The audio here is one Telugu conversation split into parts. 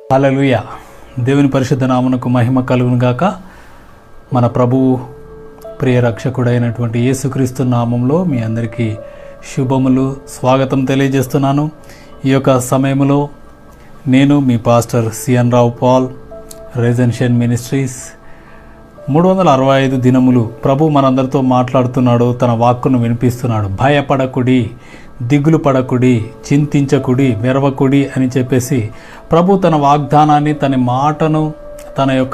హల్లెలూయ దేవుని పరిశుద్ధ నామమునకు మహిమ కలుగును గాక మన ప్రభువు ప్రియ రక్షకుడైనటువంటి యేసుక్రీస్తు నామంలో మీ అందరికీ శుభములు స్వాగతం తెలియజేస్తున్నాను ఈ యొక్క సమయంలో నేను మీ పాస్టర్ సిఎన్ రావు పాల్ రెజెన్షియన్ మినిస్ట్రీస్ మూడు వందల అరవై ఐదు దినములు ప్రభు మనందరితో మాట్లాడుతున్నాడు తన వాక్కును వినిపిస్తున్నాడు భయపడకుడి దిగులు పడకుడి చింతించకుడి మెరవకుడి అని చెప్పేసి ప్రభు తన వాగ్దానాన్ని తన మాటను తన యొక్క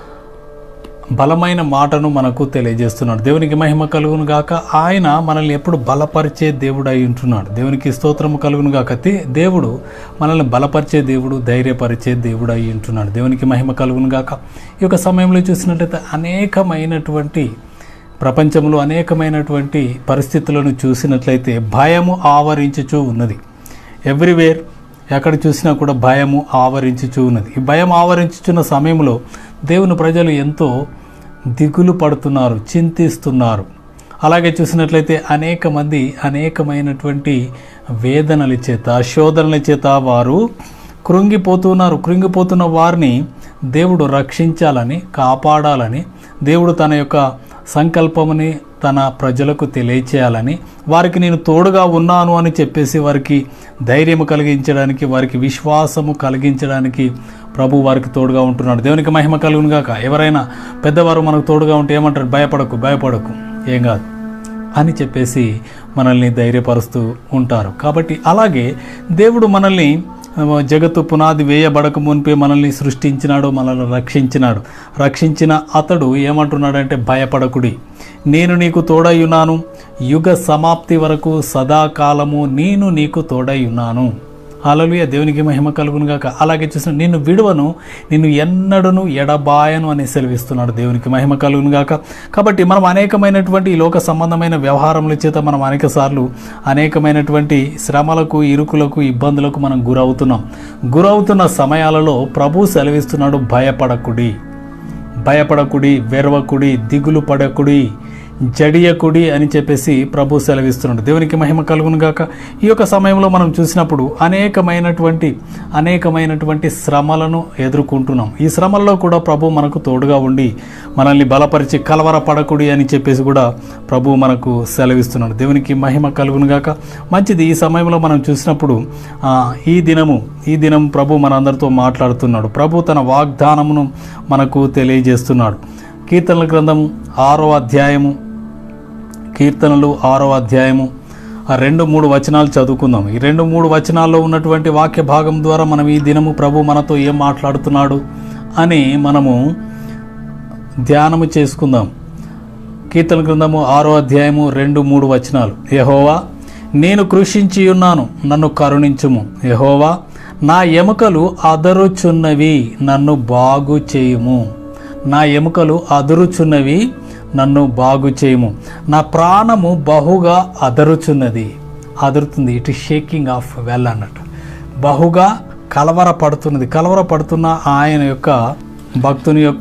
బలమైన మాటను మనకు తెలియజేస్తున్నాడు దేవునికి మహిమ కలుగును గాక ఆయన మనల్ని ఎప్పుడు బలపరిచే దేవుడు అయి ఉంటున్నాడు దేవునికి స్తోత్రము కలుగును గాక తే- దేవుడు మనల్ని బలపరిచే దేవుడు ధైర్యపరిచే దేవుడు అయి ఉంటున్నాడు దేవునికి మహిమ కలుగును గాక ఈ యొక్క సమయంలో చూసినట్టయితే అనేకమైనటువంటి ప్రపంచంలో అనేకమైనటువంటి పరిస్థితులను చూసినట్లయితే భయము ఆవరించుచూ ఉన్నది ఎవ్రీవేర్ ఎక్కడ చూసినా కూడా భయము ఆవరించుచూ ఉన్నది ఈ భయం ఆవరించుచున్న సమయంలో దేవుని ప్రజలు ఎంతో దిగులు పడుతున్నారు చింతిస్తున్నారు అలాగే చూసినట్లయితే అనేక మంది అనేకమైనటువంటి వేదనల చేత శోధనల చేత వారు కృంగిపోతున్నారు కృంగిపోతున్న వారిని దేవుడు రక్షించాలని కాపాడాలని దేవుడు తన యొక్క సంకల్పముని తన ప్రజలకు తెలియచేయాలని వారికి నేను తోడుగా ఉన్నాను అని చెప్పేసి వారికి ధైర్యము కలిగించడానికి వారికి విశ్వాసము కలిగించడానికి ప్రభు వారికి తోడుగా ఉంటున్నాడు దేవునికి మహిమ కలుగును గాక ఎవరైనా పెద్దవారు మనకు తోడుగా ఉంటే ఏమంటారు భయపడకు భయపడకు ఏం కాదు అని చెప్పేసి మనల్ని ధైర్యపరుస్తూ ఉంటారు కాబట్టి అలాగే దేవుడు మనల్ని ఆ, జగత్తు పునాది వేయబడక మునిపే మనల్ని సృష్టించినాడు మనల్ని రక్షించినాడు రక్షించిన అతడు ఏమంటున్నాడంటే భయపడకుడి నేను నీకు తోడై ఉన్నాను యుగ సమాప్తి వరకు సదాకాలము నేను నీకు తోడై ఉన్నాను అలలుయ దేవునికి మహిమ కలుగును గాక అలాగే చూసిన నిన్ను విడువను నిన్ను ఎన్నడను ఎడబాయను అని సెలవిస్తున్నాడు దేవునికి మహిమ కలుగును గాక కాబట్టి మనం అనేకమైనటువంటి ఈ లోక సంబంధమైన వ్యవహారముల చేత మనం అనేక సార్లు అనేకమైనటువంటి శ్రమలకు ఇరుకులకు ఇబ్బందులకు మనం గురవుతున్నాం గురవుతున్న సమయాలలో ప్రభు సెలవిస్తున్నాడు భయపడకుడి భయపడకుడి వెరవకుడి దిగులు పడకుడి జడియకుడి అని చెప్పేసి ప్రభు సెలవిస్తున్నాడు దేవునికి మహిమ కలుగును గాక ఈ యొక్క సమయంలో మనం చూసినప్పుడు అనేకమైనటువంటి అనేకమైనటువంటి శ్రమలను ఎదుర్కొంటున్నాం ఈ శ్రమల్లో కూడా ప్రభు మనకు తోడుగా ఉండి మనల్ని బలపరిచి కలవరపడకుడి అని చెప్పేసి కూడా ప్రభు మనకు సెలవిస్తున్నాడు దేవునికి మహిమ కలుగును గాక మంచిది ఈ సమయంలో మనం చూసినప్పుడు ఆ, ఈ దినము ఈ దినం ప్రభు మనందరితో మాట్లాడుతున్నాడు ప్రభు తన వాగ్దానమును మనకు తెలియజేస్తున్నాడు కీర్తనల గ్రంథము ఆరో అధ్యాయము కీర్తనలు ఆరో అధ్యాయము ఆ రెండు మూడు వచనాలు చదువుకుందాం ఈ రెండు మూడు వచనాల్లో ఉన్నటువంటి వాక్య భాగం ద్వారా మనం ఈ దినము ప్రభు మనతో ఏం మాట్లాడుతున్నాడు అని మనము ధ్యానము చేసుకుందాం కీర్తన గ్రంథము ఆరో అధ్యాయము రెండు మూడు వచనాలు యహోవా నేను కృషించి ఉన్నాను నన్ను కరుణించుము యహోవా నా ఎముకలు అదరుచున్నవి నన్ను బాగు చేయుము నా ఎముకలు అదురుచున్నవి నన్ను బాగు చేయుము నా ప్రాణము బహుగా అదరుచున్నది అదురుతుంది it is shaking of well అన్నట్టు బహుగా కలవర పడుతున్నది కలవర పడుతున్న ఆయన యొక్క భక్తుని యొక్క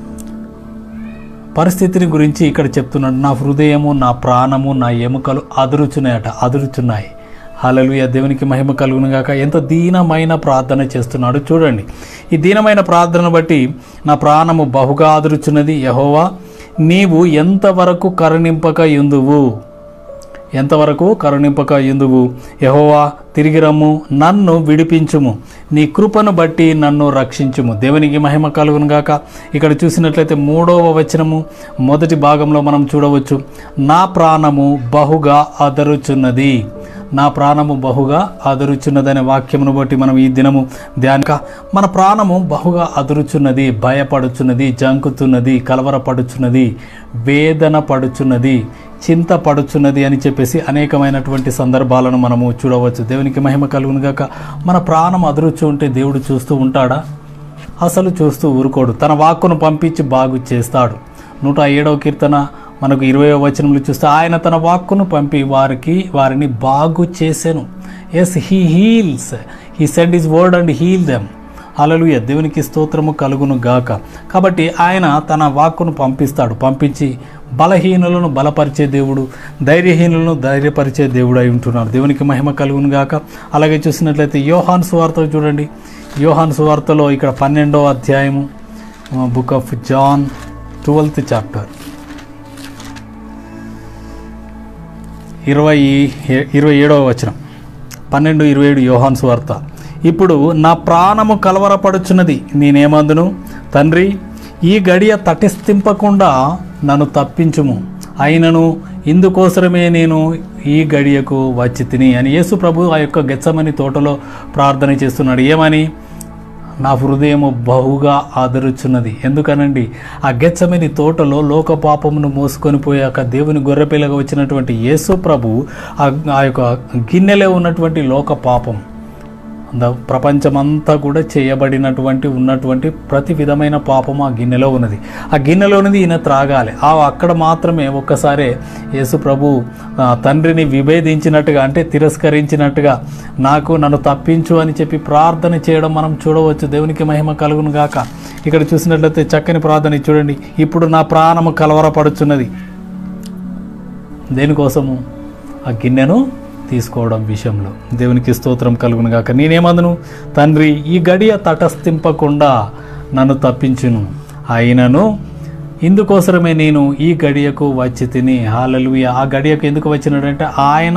పరిస్థితిని గురించి ఇక్కడ చెప్తున్నాడు నా హృదయము నా ప్రాణము నా ఎముకలు అదురుచున్నాయట అదురుచున్నాయి హల్లెలూయా దేవునికి మహిమ కలుగును గాక ఎంత దీనమైన ప్రార్థన చేస్తున్నాడు చూడండి ఈ దీనమైన ప్రార్థన బట్టి నా ప్రాణము బహుగా అదురుచున్నది యహోవా నీవు ఎంతవరకు కరుణింపక ఎందువు ఎంతవరకు కరుణింపక ఎందువు యహోవా తిరిగి రమ్ము నన్ను విడిపించుము నీ కృపను బట్టి నన్ను రక్షించుము దేవునికి మహిమ కలుగును గాక ఇక్కడ చూసినట్లయితే మూడవ వచనము మొదటి భాగంలో మనం చూడవచ్చు నా ప్రాణము బహుగా అదరుచున్నది నా ప్రాణము బహుగా అదురుచున్నదనే వాక్యమును బట్టి మనం ఈ దినము ధ్యానిక మన ప్రాణము బహుగా అదురుచున్నది భయపడుచున్నది జంకుతున్నది కలవరపడుచున్నది వేదన పడుచున్నది చింత పడుచున్నది అని చెప్పేసి అనేకమైనటువంటి సందర్భాలను మనము చూడవచ్చు దేవునికి మహిమ కలుగును గాక మన ప్రాణం అదురుచు ఉంటే దేవుడు చూస్తూ ఉంటాడా అసలు చూస్తూ ఊరుకోడు తన వాక్కును పంపించి బాగు చేస్తాడు నూట ఏడవ కీర్తన మనకు ఇరవై వచనంలో చూస్తే ఆయన తన వాక్కును పంపి వారికి వారిని బాగు చేసెను yes he heals he send his word and heal them hallelujah దేవునికి స్తోత్రము కలుగును గాక కాబట్టి ఆయన తన వాక్కును పంపిస్తాడు పంపించి బలహీనులను బలపరిచే దేవుడు ధైర్యహీనులను ధైర్యపరిచే దేవుడు అయి ఉంటున్నాడు దేవునికి మహిమ కలుగును గాక అలాగే చూసినట్లయితే యోహాన్ సువార్త చూడండి యోహాన్ సువార్తలో ఇక్కడ పన్నెండో అధ్యాయము book of John twelfth chapter ఇరవై ఇరవై ఏడవ వచనం పన్నెండు ఇరవై ఏడు యోహాన్ సువార్త ఇప్పుడు నా ప్రాణము కలవరపడుచున్నది నేనేమందును తండ్రి ఈ గడియ తటిస్థింపకుండా నన్ను తప్పించుము అయినను ఇందుకోసరమే నేను ఈ గడియకు వచ్చి తిని అని యేసు ప్రభు ఆ యొక్క గెచ్చమని తోటలో ప్రార్థన చేస్తున్నాడు ఏమని నా హృదయము బహుగా ఆదరుచున్నది ఎందుకనండి ఆ గెచ్చమని తోటలో లోక పాపమును మోసుకొని పోయాక దేవుని గొర్రెపిల్లగా వచ్చినటువంటి యేసు ప్రభు ఆ ఆ యొక్క గిన్నెలో ఉన్నటువంటి లోక పాపం ద ప్రపంచమంతా కూడా చేయబడినటువంటి ఉన్నటువంటి ప్రతి విధమైన పాపం ఆ గిన్నెలో ఉన్నది ఆ గిన్నెలో ఉన్నది ఈయన త్రాగాలి ఆ అక్కడ మాత్రమే ఒక్కసారే యేసు ప్రభు ఆ, తండ్రిని విభేదించినట్టుగా అంటే తిరస్కరించినట్టుగా నాకు నన్ను తప్పించు అని చెప్పి ప్రార్థన చేయడం మనం చూడవచ్చు దేవునికి మహిమ కలుగును గాక ఇక్కడ చూసినట్లయితే చక్కని ప్రార్థన ఇది చూడండి ఇప్పుడు నా ప్రాణము కలవరపడుచున్నది దేనికోసము ఆ గిన్నెను తీసుకోవడం విషయంలో దేవునికి స్తోత్రం కలుగును గాక నేనేమందును తండ్రి ఈ గడియ తటస్థింపకుండా నన్ను తప్పించును అయినను ఇందుకోసరమే నేను ఈ గడియకు వచ్చి తిని హాలలుయ ఆ గడియకు ఎందుకు వచ్చినాడంటే ఆయన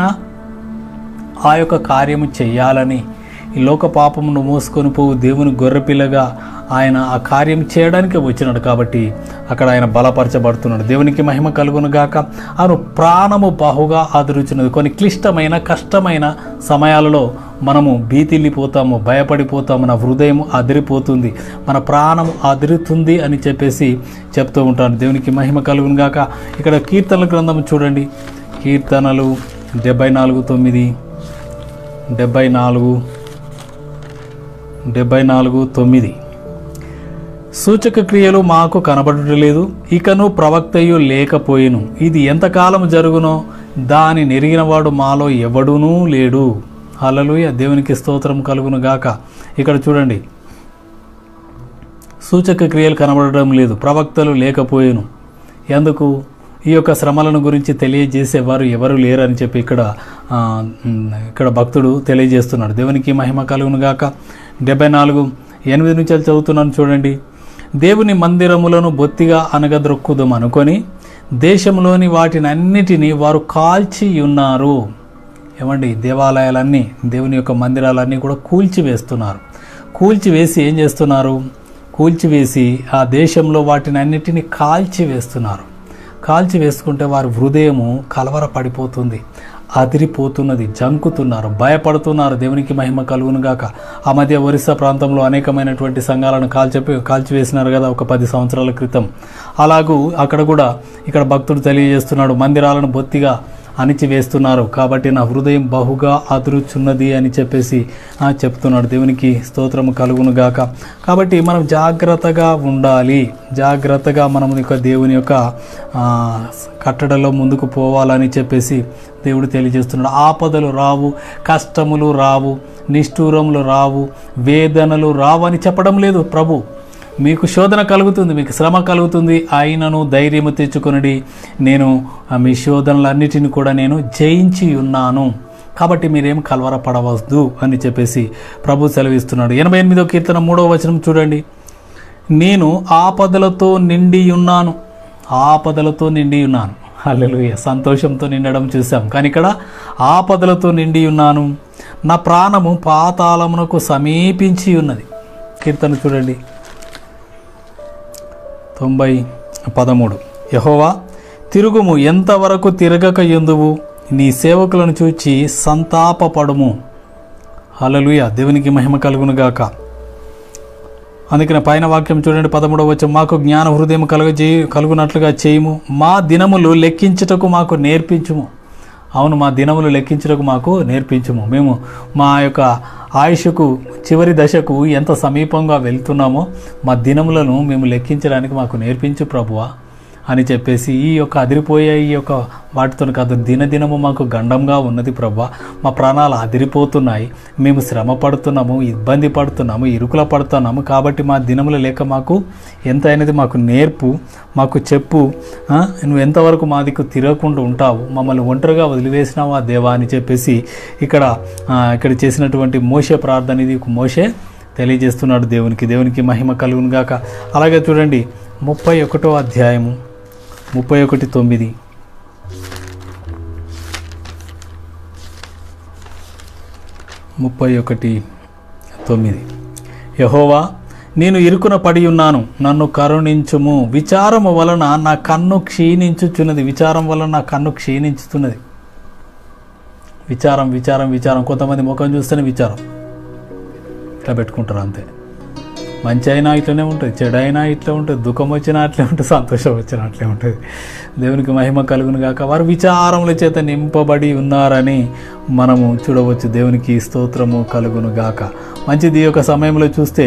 ఆ యొక్క కార్యము చేయాలని ఈ లోక పాపమును మోసుకొని పోవు దేవుని గొర్రెపిల్లగా ఆయన ఆ కార్యం చేయడానికి వచ్చినాడు కాబట్టి అక్కడ ఆయన బలపరచబడుతున్నాడు దేవునికి మహిమ కలుగును గాక ఆయన ప్రాణము బాహుగా ఆదరుచున్నది కొన్ని క్లిష్టమైన కష్టమైన సమయాలలో మనము భీతిల్లిపోతాము భయపడిపోతాము నా హృదయం అదిరిపోతుంది మన ప్రాణం అదిరుతుంది అని చెప్పేసి చెప్తూ ఉంటాను దేవునికి మహిమ కలుగును గాక ఇక్కడ కీర్తనల గ్రంథం చూడండి కీర్తనలు డెబ్బై నాలుగు తొమ్మిది డెబ్బై నాలుగు డెబ్బై నాలుగు తొమ్మిది సూచక క్రియలు మాకు కనబడలేదు ఇకను ప్రవక్తయు లేకపోయిను ఇది ఎంతకాలం జరుగునో దాని నెరిగినవాడు మాలో ఎవడునూ లేడు హల్లెలూయా దేవునికి స్తోత్రం కలుగును గాక ఇక్కడ చూడండి సూచక క్రియలు కనబడడం లేదు ప్రవక్తలు లేకపోయేను ఎందుకు ఈ యొక్క శ్రమలను గురించి తెలియజేసేవారు ఎవరు లేరని చెప్పి ఇక్కడ ఆ, ఉమ్, ఇక్కడ భక్తుడు తెలియజేస్తున్నాడు దేవునికి మహిమ కలుగును గాక డెబ్బై నాలుగు ఎనిమిది నుంచి చదువుతున్నాను చూడండి దేవుని మందిరములను బొత్తిగా అనగద్రొక్కుదాం అనుకొని దేశంలోని వాటిని అన్నిటినీ వారు కాల్చి ఉన్నారు ఏమండి దేవాలయాలన్నీ దేవుని యొక్క మందిరాలన్నీ కూడా కూల్చివేస్తున్నారు కూల్చివేసి ఏం చేస్తున్నారు కూల్చివేసి ఆ దేశంలో వాటిని అన్నిటినీ కాల్చివేస్తున్నారు కాల్చి వేసుకుంటే వారి హృదయము కలవర పడిపోతుంది అదిరిపోతున్నది జంకుతున్నారు భయపడుతున్నారు దేవునికి మహిమ కలుగును గాక ఆ మధ్య ఒరిస్సా ప్రాంతంలో అనేకమైనటువంటి సంఘాలను కాల్చి కాల్చివేసినారు కదా ఒక పది సంవత్సరాల క్రితం అలాగూ అక్కడ కూడా ఇక్కడ భక్తుడు తెలియజేస్తున్నాడు మందిరాలను బొత్తిగా అణిచివేస్తున్నారు కాబట్టి నా హృదయం బహుగా అదురుచున్నది అని చెప్పేసి ఆ, చెప్తున్నాడు దేవునికి స్తోత్రము కలుగును గాక కాబట్టి మనం జాగ్రత్తగా ఉండాలి జాగ్రత్తగా మనం యొక్క దేవుని యొక్క ఆ, కట్టడలో ముందుకు పోవాలని చెప్పేసి దేవుడు తెలియజేస్తున్నాడు ఆపదలు రావు కష్టములు రావు నిష్ఠూరములు రావు వేదనలు రావు అని చెప్పడం లేదు ప్రభు మీకు శోధన కలుగుతుంది మీకు శ్రమ కలుగుతుంది అయినను ధైర్యము తెచ్చుకొనడి నేను ఆ మీ శోధనలన్నిటిని కూడా నేను జయించి ఉన్నాను కాబట్టి మీరేం కలవరపడవద్దు అని చెప్పేసి ప్రభు సెలవిస్తున్నాడు ఎనభై ఎనిమిదో కీర్తన మూడవ వచనం చూడండి నేను ఆపదలతో నిండి ఉన్నాను ఆపదలతో నిండి ఉన్నాను హల్లెలూయ సంతోషంతో నిండడం చూసాం కానీ ఇక్కడ ఆపదలతో నిండి ఉన్నాను నా ప్రాణము పాతాళమునకు సమీపించి ఉన్నది కీర్తన చూడండి తొంభై పదమూడు యహోవా తిరుగుము ఎంతవరకు తిరగక ఎందువు నీ సేవకులను చూచి సంతాపపడుము హల్లెలూయ దేవునికి మహిమ కలుగును గాక అందుకని పైన వాక్యం చూడండి పదమూడవ వచ్చి మాకు జ్ఞాన హృదయం కలుగ చేయి కలుగునట్లుగా చేయము మా దినములు లెక్కించుటకు మాకు నేర్పించుము అవును మా దినములు లెక్కించుటకు మాకు నేర్పించుము మేము మా యొక్క ఆయుష్కు చివరి దశకు ఎంత సమీపంగా వెళ్తున్నామో మా దినములను మేము లెక్కించడానికి మాకు నేర్పించు ప్రభువా అని చెప్పేసి ఈ యొక్క అదిరిపోయే ఈ యొక్క వాటితో కాదు దినదినము మాకు గండంగా ఉన్నది ప్రభా మా ప్రాణాలు అదిరిపోతున్నాయి మేము శ్రమ పడుతున్నాము ఇబ్బంది పడుతున్నాము ఇరుకుల పడుతున్నాము కాబట్టి మా దినములు లేక మాకు ఎంత అయినది మాకు నేర్పు మాకు చెప్పు ఆ, నువ్వు ఎంతవరకు మా దిక్కు తిరగకుండా ఉంటావు మమ్మల్ని ఒంటరిగా వదిలివేసినావు ఆ దేవా అని చెప్పేసి ఇక్కడ ఆ, ఇక్కడ చేసినటువంటి మోసే ప్రార్థన ఇది ఒక మోసే తెలియజేస్తున్నాడు దేవునికి దేవునికి మహిమ కలుగును గాక అలాగే చూడండి ముప్పై ఒకటో అధ్యాయము ముప్పై ఒకటి తొమ్మిది ముప్పై ఒకటి తొమ్మిది యహోవా నేను ఇరుకున పడి ఉన్నాను నన్ను కరుణించుము విచారము వలన నా కన్ను క్షీణించుచున్నది విచారం వలన నా కన్ను క్షీణించుతున్నది విచారం విచారం విచారం కొంతమంది ముఖం చూస్తేనే విచారం ఇట్లా పెట్టుకుంటారు అంతే మంచి అయినా ఇట్లనే ఉంటుంది చెడు అయినా ఇట్లా ఉంటుంది దుఃఖం వచ్చినా అట్లే ఉంటుంది సంతోషం వచ్చినా అట్లే ఉంటుంది దేవునికి మహిమ కలుగును గాక వారు విచారముల చేత నింపబడి ఉన్నారని మనము చూడవచ్చు దేవునికి స్తోత్రము కలుగును గాక మంచిది ఈ యొక్క సమయంలో చూస్తే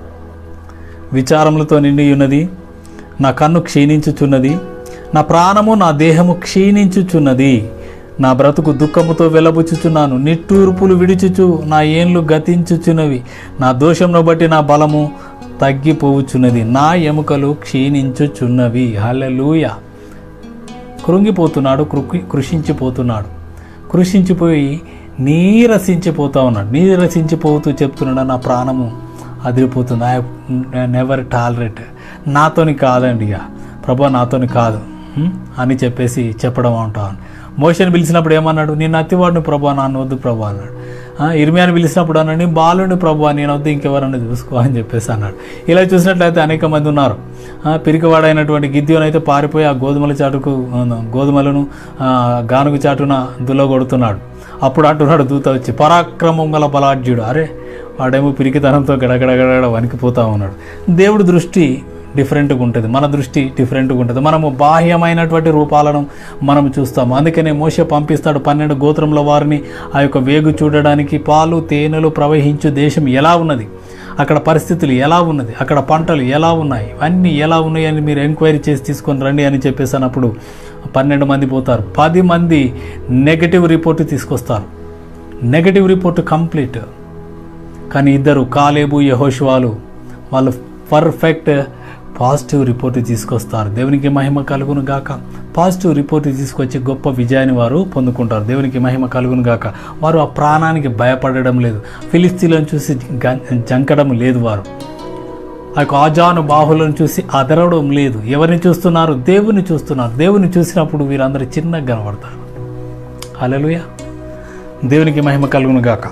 విచారములతో నిండి ఉన్నది నా కన్ను క్షీణించుచున్నది నా ప్రాణము నా దేహము క్షీణించుచున్నది నా బ్రతుకు దుఃఖముతో వెలబుచ్చుచున్నాను నిట్టూర్పులు విడిచుచు నా ఏండ్లు గతించుచున్నవి నా దోషంను బట్టి నా బలము తగ్గిపోవుచున్నది నా ఎముకలు క్షీణించుచున్నవి హల్లెలూయ కృంగిపోతున్నాడు కృకి కృషించిపోతున్నాడు కృషించిపోయి నీరసించిపోతా ఉన్నాడు నీరసించిపోతూ చెప్తున్నాడు నా ప్రాణము అదిరిపోతుంది ఐ నెవర్ టాలరేట్ నాతోని కాదండి ఇక ప్రభా నాతోని కాదు హ్మ్? అని చెప్పేసి చెప్పడం అంటాను మోషన్ పిలిచినప్పుడు ఏమన్నాడు నేను అతివాడిని ప్రభా నాన్న వద్దు ప్రభా అన్నాడు ఆ, ఇర్మియాని పిలిచినప్పుడు అన్నాడు నేను బాలుని ప్రభా నేను వద్దు ఇంకెవరన్నా చూసుకో అని చెప్పేసి అన్నాడు ఇలా చూసినట్లయితే అనేక మంది ఉన్నారు ఆ, పిరికివాడైనటువంటి గిద్యోని అయితే పారిపోయి ఆ గోధుమల చాటుకు ఆ, గోధుమలను ఆ, గానుగు చాటున దుల్లగొడుతున్నాడు అప్పుడు అంటున్నాడు దూత వచ్చి పరాక్రమం గల బలాఢ్యుడు అరే వాడేమో పిరికితనంతో గడగడగడ వణికిపోతా ఉన్నాడు దేవుడి దృష్టి డిఫరెంట్గా ఉంటుంది మన దృష్టి డిఫరెంట్గా ఉంటుంది మనము బాహ్యమైనటువంటి రూపాలను మనం చూస్తాము అందుకనే మోస పంపిస్తాడు పన్నెండు గోత్రముల వారిని ఆ యొక్క వేగు చూడడానికి పాలు తేనెలు ప్రవహించు దేశం ఎలా ఉన్నది అక్కడ పరిస్థితులు ఎలా ఉన్నది అక్కడ పంటలు ఎలా ఉన్నాయి అన్నీ ఎలా ఉన్నాయి అని మీరు ఎంక్వైరీ చేసి తీసుకొని రండి అని చెప్పేసి అన్నప్పుడు పన్నెండు మంది పోతారు పది మంది నెగటివ్ రిపోర్ట్ తీసుకొస్తారు నెగటివ్ రిపోర్ట్ కంప్లీట్ కానీ ఇద్దరు కాలేబు యహోషువాలు వాళ్ళు పర్ఫెక్ట్ పాజిటివ్ రిపోర్ట్ తీసుకొస్తారు దేవునికి మహిమ కలుగును గాక పాజిటివ్ రిపోర్ట్ తీసుకొచ్చి గొప్ప విజయాన్ని వారు పొందుకుంటారు దేవునికి మహిమ కలుగును గాక వారు ఆ ప్రాణానికి భయపడడం లేదు ఫిలిస్తీన్లను చూసి గ- జంకడం లేదు వారు ఆ యొక్క ఆజాను బాహులను చూసి అదరవడం లేదు ఎవరిని చూస్తున్నారు దేవుని చూస్తున్నారు దేవుని చూసినప్పుడు వీరందరూ చిన్నగా కనబడతారు హల్లెలూయా దేవునికి మహిమ కలుగును గాక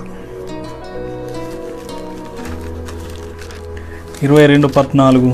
ఇరవై రెండు పద్నాలుగు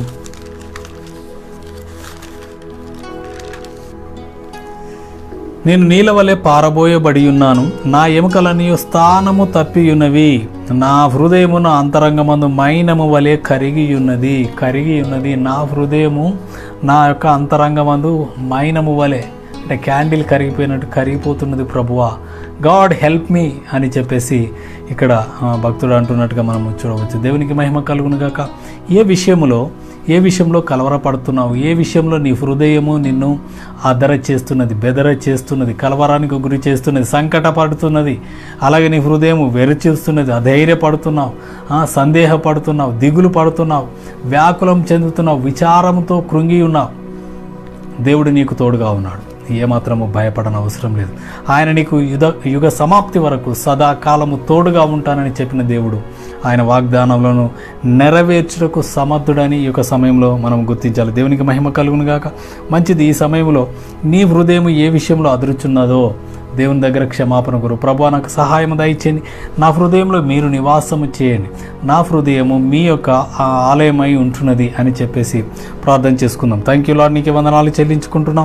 నేను నీల వలె పారబోయబడి ఉన్నాను నా ఎముకలని స్థానము తప్పియున్నవి నా హృదయము నా అంతరంగమందు మైనము వలె కరిగి ఉన్నది కరిగి ఉన్నది నా హృదయము నా యొక్క అంతరంగమందు మైనము వలె అంటే క్యాండిల్ కరిగిపోయినట్టు కరిగిపోతున్నది ప్రభువా గాడ్ హెల్ప్ మీ అని చెప్పేసి ఇక్కడ ఆ, భక్తుడు అంటున్నట్టుగా మనం చూడవచ్చు దేవునికి మహిమ కలుగును గాక ఏ విషయములో ఏ విషయంలో కలవరపడుతున్నావు ఏ విషయంలో నీ హృదయము నిన్ను అదర చేస్తున్నది బెదర చేస్తున్నది కలవరానికి గురి చేస్తున్నది సంకటపడుతున్నది అలాగే నీ హృదయం వెరచిస్తున్నది అధైర్యపడుతున్నావు ఆ, సందేహపడుతున్నావు దిగులు పడుతున్నావు వ్యాకులం చెందుతున్నావు విచారంతో కృంగి ఉన్నావు దేవుడు నీకు తోడుగా ఉన్నాడు ఏమాత్రము భయపడన అవసరం లేదు ఆయన నీకు యుగ యుగ సమాప్తి వరకు సదాకాలము తోడుగా ఉంటానని చెప్పిన దేవుడు ఆయన వాగ్దానంలోను నెరవేర్చుటకు సమర్థుడని ఈ యొక్క సమయంలో మనం గుర్తించాలి దేవునికి మహిమ కలుగును గాక మంచిది ఈ సమయంలో నీ హృదయం ఏ విషయంలో అదురుచున్నదో దేవుని దగ్గర క్షమాపణ గురు ప్రభా నాకు సహాయం దయచేయండి నా హృదయంలో మీరు నివాసము చేయండి నా హృదయము మీ యొక్క ఆ ఆలయమై ఉంటున్నది అని చెప్పేసి ప్రార్థన చేసుకుందాం థ్యాంక్ యూ లాడ్ నీకు వందనాలు చెల్లించుకుంటున్నాం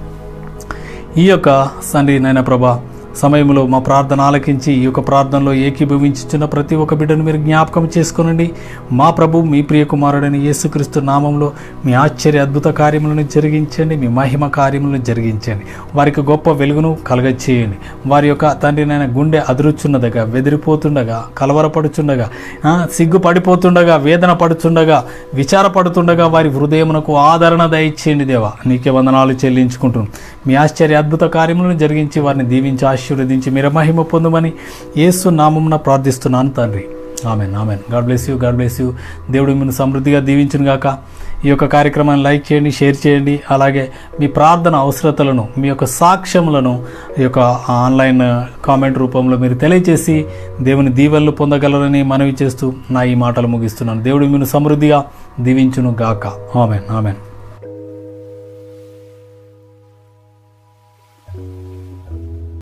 ఈ యొక్క సండి నైనా ప్రభా సమయంలో మా ప్రార్థన ఆలకించి ఈ యొక్క ప్రార్థనలో ఏకీభవించుచున్న ప్రతి ఒక్క బిడ్డను మీరు జ్ఞాపకం చేసుకునండి మా ప్రభు మీ ప్రియ కుమారుడైన యేసుక్రీస్తు నామంలో మీ ఆశ్చర్య అద్భుత కార్యములను జరిగించండి మీ మహిమ కార్యములను జరిగించండి వారికి గొప్ప వెలుగును కలగచేయండి వారి యొక్క తండ్రినైన గుండె అదురుచున్నదగా వెదిరిపోతుండగా కలవరపడుచుండగా ఆ, సిగ్గుపడిపోతుండగా వేదన పడుచుండగా విచారపడుతుండగా వారి హృదయమునకు ఆదరణ దయచేయండి దేవా నీకే వందనాలు చెల్లించుకుంటున్నాం మీ ఆశ్చర్య అద్భుత కార్యములను జరిగించి వారిని దీవించి ఆశీర్వదించి మీరు మహిమ పొందమని యేసు నామమున ప్రార్థిస్తున్నాను తండ్రి amen amen God bless you God bless you దేవుడు మిమ్మల్ని సమృద్ధిగా దీవించును గాక ఈ యొక్క కార్యక్రమాన్ని లైక్ చేయండి షేర్ చేయండి అలాగే మీ ప్రార్థన అవసరతలను మీ యొక్క సాక్ష్యములను ఈ యొక్క ఆన్లైన్ కామెంట్ రూపంలో మీరు తెలియజేసి దేవుని దీవెనలు పొందగలరని మనవి చేస్తూ నా ఈ మాటలు ముగిస్తున్నాను దేవుడు మీరు సమృద్ధిగా దీవించును గాక ఆమెన్ ఆమెన్